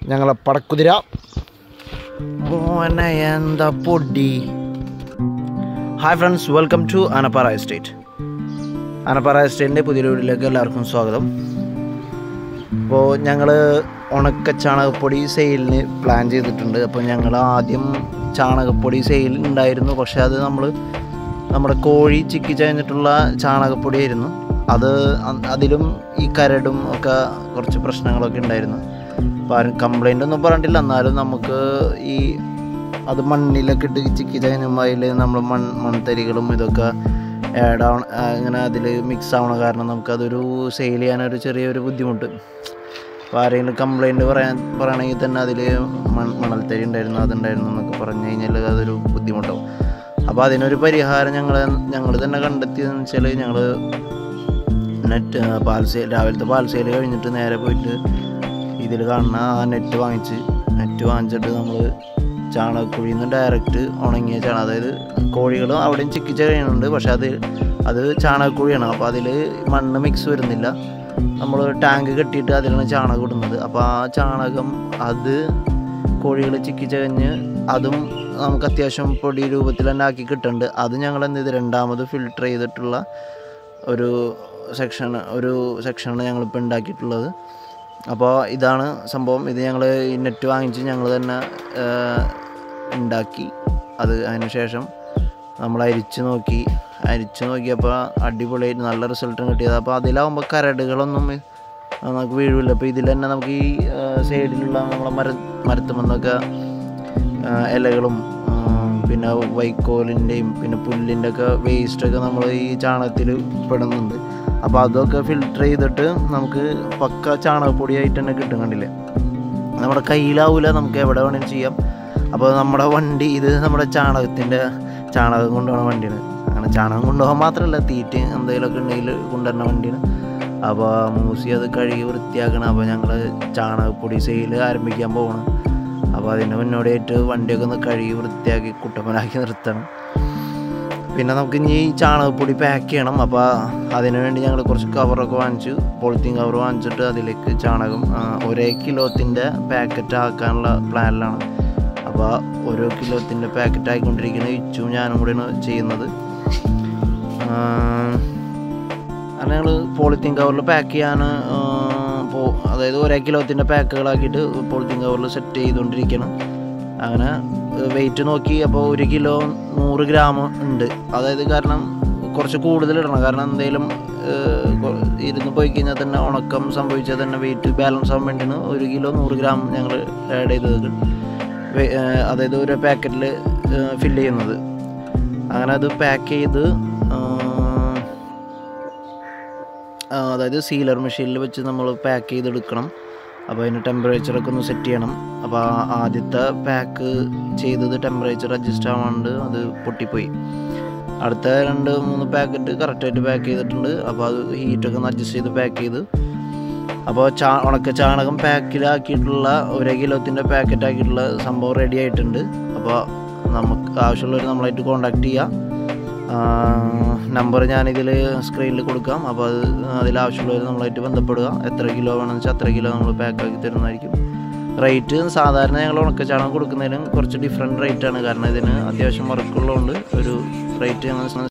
ഞങ്ങളെ പടക്കുതിര മോനെ എന്താ പൊടി hi friends welcome to Anappara estate Anappara എസ്റ്റേറ്റിൻ്റെ പുതിയ വീട്ടിലേക്ക് എല്ലാവർക്കും സ്വാഗതം അപ്പോൾ ഞങ്ങൾ ഉണക്ക ചാണകപ്പൊടി സെയിലിന് പ്ലാൻ ചെയ്തിട്ടുണ്ട് അപ്പോൾ ഞങ്ങൾ ആദ്യം ചാണകപ്പൊടി സെയിൽ ഉണ്ടായിരുന്നു പക്ഷേ അത് നമ്മൾ നമ്മുടെ കോഴി ചിക്കി ചതഞ്ഞിട്ടുള്ള ചാണകപ്പൊടിയായിരുന്നു അത് അ- അതിലും ഈ കരടും ഒക്കെ കുറച്ച് പ്രശ്നങ്ങളൊക്കെ ഉണ്ടായിരുന്നു അപ്പോൾ ആരും കംപ്ലൈൻ്റ് ഒന്നും പറഞ്ഞിട്ടില്ല എന്നാലും നമുക്ക് ഈ അത് മണ്ണിലൊക്കെ ഇട്ട് ചിക്കി ചതഞ്ഞുമ്പോൾ അതിൽ നമ്മൾ മൺ മൺതരികളും ഇതൊക്കെ ആഡ് ആവണ ഇങ്ങനെ അതിൽ മിക്സ് ആവണ കാരണം നമുക്കതൊരു സെയിൽ ചെയ്യാനൊരു ചെറിയൊരു ബുദ്ധിമുട്ട് അപ്പോൾ ആരെങ്കിലും കംപ്ലൈൻറ്റ് പറയാൻ പറയണമെങ്കിൽ തന്നെ അതിൽ മൺ മണൽത്തരി ഉണ്ടായിരുന്നു അതുണ്ടായിരുന്നു എന്നൊക്കെ പറഞ്ഞു കഴിഞ്ഞാൽ അതൊരു ബുദ്ധിമുട്ടാവും അപ്പോൾ അതിനൊരു പരിഹാരം ഞങ്ങൾ ഞങ്ങൾ തന്നെ കണ്ടെത്തിയതെന്ന് വെച്ചാൽ ഞങ്ങൾ നെറ്റ് പാൽ സെയിൽ രാവിലത്തെ പാൽ സെയിൽ കഴിഞ്ഞിട്ട് നേരെ പോയിട്ട് ഇതിൽ കാണുന്ന ആ നെറ്റ് വാങ്ങിച്ച് നെറ്റ് വാങ്ങിച്ചിട്ട് നമ്മൾ ചാണകക്കുഴിയിൽ നിന്ന് ഡയറക്റ്റ് ഉണങ്ങിയ ചാണകം അതായത് കോഴികളും അവിടെയും ചിക്കിച്ച കഴിയുന്നുണ്ട് പക്ഷെ അത് അത് ചാണകക്കുഴിയാണ് അപ്പോൾ അതിൽ മണ്ണ് മിക്സ് വരുന്നില്ല നമ്മൾ ടാങ്ക് കെട്ടിയിട്ട് അതിലാണ് ചാണകം ഇടുന്നത് അപ്പോൾ ആ ചാണകം അത് കോഴികൾ ചിക്കിച്ച കഴിഞ്ഞ് അതും നമുക്ക് അത്യാവശ്യം പൊടി രൂപത്തിൽ തന്നെ ആക്കി കിട്ടുന്നുണ്ട് അത് ഞങ്ങൾ എന്ത് ചെയ്ത് രണ്ടാമത് ഫിൽട്ടർ ചെയ്തിട്ടുള്ള ഒരു സെക്ഷൻ ഒരു സെക്ഷനാണ് ഞങ്ങളിപ്പോൾ ഉണ്ടാക്കിയിട്ടുള്ളത് അപ്പോൾ ഇതാണ് സംഭവം ഇത് ഞങ്ങൾ ഈ നെറ്റ് വാങ്ങിച്ച് ഞങ്ങൾ തന്നെ ആ, ഉണ്ടാക്കി അത് അതിന് ശേഷം നമ്മൾ അരിച്ച് നോക്കി അരിച്ച് നോക്കിയപ്പോൾ അടിപൊളിയായിട്ട് നല്ല റിസൾട്ടും കിട്ടിയത് അപ്പോൾ അതിലാവുമ്പോൾ കരടുകളൊന്നും നമുക്ക് വീഴില്ല അപ്പോൾ ഇതിൽ തന്നെ നമുക്ക് ഈ സൈഡിലുള്ള നമ്മളെ മര മരത്തുമെന്നൊക്കെ ഇലകളും ആ, പിന്നെ വൈക്കോലിൻ്റെയും പിന്നെ പുല്ലിൻ്റെ ഒക്കെ വേസ്റ്റൊക്കെ നമ്മൾ ഈ ചാണകത്തിൽ പെടുന്നുണ്ട് അപ്പോൾ അതൊക്കെ ഫിൽട്ടർ ചെയ്തിട്ട് നമുക്ക് പക്ക ചാണകപ്പൊടിയായിട്ട് തന്നെ കിട്ടും കണ്ടില്ലേ നമ്മുടെ കയ്യിലാവില്ല നമുക്ക് എവിടെ വേണമെങ്കിലും ചെയ്യാം അപ്പോൾ നമ്മുടെ വണ്ടി ഇത് നമ്മുടെ ചാണകത്തിൻ്റെ ചാണകം കൊണ്ടുപോകുന്ന വണ്ടിയാണ് അങ്ങനെ ചാണകം കൊണ്ടുപോകാൻ മാത്രമല്ല തീറ്റ എന്തെങ്കിലുമൊക്കെ ഉണ്ടെങ്കിൽ കൊണ്ടുവരുന്ന വണ്ടിയാണ് അപ്പോൾ മൂസി അത് കഴുകി വൃത്തിയാക്കണം അപ്പോൾ ഞങ്ങൾ ചാണകപ്പൊടി സെയിൽ ആരംഭിക്കാൻ പോകണം അപ്പോൾ അതിന് മുന്നോടിയായിട്ട് വണ്ടിയൊക്കെ ഒന്ന് കഴുകി വൃത്തിയാക്കി കുട്ടപ്പനാക്കി നിർത്തണം പിന്നെ നമുക്ക് ഇനി ഈ ചാണകപ്പൊടി പാക്ക് ചെയ്യണം അപ്പോൾ അതിന് വേണ്ടി ഞങ്ങൾ കുറച്ച് കവറൊക്കെ വാങ്ങിച്ചു പോളിത്തീൻ കവർ വാങ്ങിച്ചിട്ട് അതിലേക്ക് ചാണകം ആ, ഒരേ കിലോത്തിൻ്റെ പാക്കറ്റ് ആക്കാനുള്ള പ്ലാനിലാണ് അപ്പോൾ ഓരോ കിലോത്തിൻ്റെ പാക്കറ്റ് ആയിക്കൊണ്ടിരിക്കുന്ന ഇച്ചും ഞാനും കൂടെയാണ് ചെയ്യുന്നത് ആ, അങ്ങനെ ഞങ്ങൾ പോളിത്തീൻ കവറിൽ പാക്ക് ചെയ്യാൻ പോ അതായത് ഒരേ കിലോത്തിൻ്റെ പാക്കുകളാക്കിയിട്ട് പോളിത്തീൻ കവറിൽ സെറ്റ് ചെയ്തുകൊണ്ടിരിക്കണം അങ്ങനെ വെയിറ്റ് നോക്കി അപ്പോൾ ഒരു കിലോ നൂറ് ഗ്രാം ഉണ്ട് അതായത് കാരണം കുറച്ച് കൂടുതൽ ഇടണം കാരണം എന്തെങ്കിലും ഇരുന്ന് പോയി കഴിഞ്ഞാൽ തന്നെ ഉണക്കം സംഭവിച്ചാൽ തന്നെ വെയിറ്റ് ബാലൻസ് ആവാൻ വേണ്ടിയാണ് ഒരു കിലോ നൂറ് ഗ്രാം ഞങ്ങൾ ആഡ് ചെയ്തത് വെ- ഏഹ് അതായത് ഒരു പാക്കറ്റിൽ ഫില്ല് ചെയ്യുന്നത് അങ്ങനെ അത് പാക്ക് ചെയ്ത് ആഹ്, ആ, അതായത് സീലർ മെഷീനിൽ വെച്ച് നമ്മൾ പാക്ക് ചെയ്തെടുക്കണം അപ്പോൾ അതിന് ടെമ്പറേച്ചറൊക്കെ ഒന്ന് സെറ്റ് ചെയ്യണം അപ്പോൾ ആ ആദ്യത്തെ പാക്ക് ചെയ്തത് ടെമ്പറേച്ചർ അഡ്ജസ്റ്റ് ആവാണ്ട് അത് പൊട്ടിപ്പോയി അടുത്ത രണ്ട് മൂന്ന് പാക്കറ്റ് കറക്റ്റായിട്ട് പാക്ക് ചെയ്തിട്ടുണ്ട് അപ്പോൾ അത് ഹീറ്റൊക്കെ ഒന്ന് അഡ്ജസ്റ്റ് ചെയ്ത് പാക്ക് ചെയ്ത് അപ്പോൾ ചാ ഉണക്ക ചാണകം പാക്കിലാക്കിയിട്ടുള്ള ഒരു കിലോത്തിൻ്റെ പാക്കറ്റ് ആക്കിയിട്ടുള്ള സംഭവം റെഡി ആയിട്ടുണ്ട് അപ്പോൾ നമുക്ക് ആവശ്യമുള്ളവർ നമ്മളായിട്ട് കോണ്ടാക്ട് ചെയ്യാം നമ്പർ ഞാനിതിൽ സ്ക്രീനിൽ കൊടുക്കാം അപ്പോൾ അത് അതിൽ ആവശ്യമുള്ളവർ നമ്മളായിട്ട് ബന്ധപ്പെടുക എത്ര കിലോ വേണമെന്ന് വെച്ചാൽ അത്ര കിലോ നമ്മൾ പാക്കാക്കി തരുന്നതായിരിക്കും റേറ്റ് സാധാരണ ഞങ്ങൾ ഉണക്കച്ചാണകം കൊടുക്കുന്നതിനും കുറച്ച് ഡിഫറെൻറ്റ് റേറ്റാണ് കാരണം ഇതിന് അത്യാവശ്യം വർക്കുള്ളതുകൊണ്ട് ഒരു റേറ്റ് ഞങ്ങൾ